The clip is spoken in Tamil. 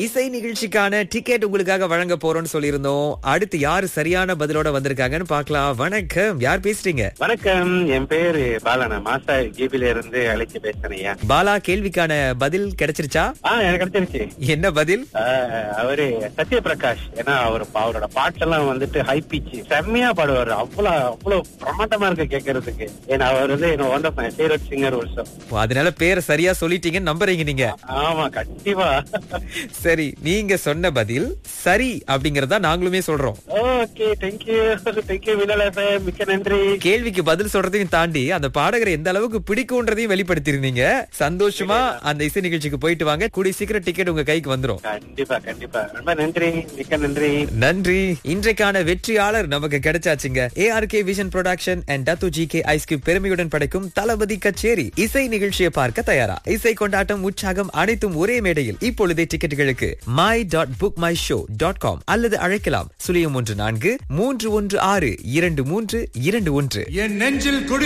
இசை நிகழ்ச்சிக்கான டிக்கெட் உங்களுக்காக வழங்க போறோம்னு சொல்லியிருந்தோம் அடுத்து யாரு சரியான பதிலோட வந்திருக்காங்கன்னு பார்க்கலாம் வணக்கம் யார் பேசுறீங்க வணக்கம் என் பேரு பாலனா மாசா ஜிபில இருந்து அழைச்சு பேசுறேன் ஐயா பாலா கேள்விக்கான பதில் கிடைச்சிருச்சா ஆ எனக்கு கிடைச்சிருச்சு என்ன பதில் ஆ, அவரு சத்யபிரகாஷ் ஏன்னா அவர் அவரோட பாட்டெல்லாம் வந்துட்டு ஹை பிச் செம்மையா பாடுவாரு அவ்வளவு அவ்வளவு பிரமாண்டமா இருக்கு கேட்கறதுக்கு ஏன்னா அவர் வந்து என்ன one of my favourite singer also ஓ, அதனால பேரை சரியா சொல்லிட்டீங்கன்னு நம்புறீங்க நீங்க ஆமா கண்டிப்பா சரி நீங்க சொன்ன பதில் சரி அப்படிங்கறதா நாங்களுமே சொல்றோம் ஓகே தேங்க்யூ தேங்க்யூ வினல் எஃப்எம் மிக்க நன்றி கேள்விக்கு பதில் சொல்றதையும் தாண்டி அந்த பாடகரை எந்த அளவுக்கு பிடிக்கும்ன்றதையும் வெளிப்படுத்திருந்தீங்க சந்தோஷமா அந்த இசை நிகழ்ச்சிக்கு போயிட்டு வாங்க கூடிய சீக்கிரம் டிக்கெட் உங்க கைக்கு வந்துரும் கண்டிப்பா கண்டிப்பா ரொம்ப நன்றி மிக்க நன்றி நன்றி இன்றைக்கான வெற்றியாளர் நமக்கு கிடைச்சாச்சுங்க ஏஆர்கே விஷன் ப்ரொடக்ஷன் அண்ட் டத்து ஜி கே ஐஸ்கியூப் பெருமையுடன் படைக்கும் தளபதி கச்சேரி இசை நிகழ்ச்சியை பார்க்க தயாரா இசை கொண்டாட்டம் உற்சாகம் அனைத்தும் ஒரே மேடையில் இப்பொழுதே டிக்கெட்டுகளுக்கு my dot book my show dot com அல்லது அழைக்கலாம் சுழியம் ஒன்று நான்கு மூன்று ஒன்று ஆறு இரண்டு மூன்று இரண்டு ஒன்று என் நெஞ்சில் குடி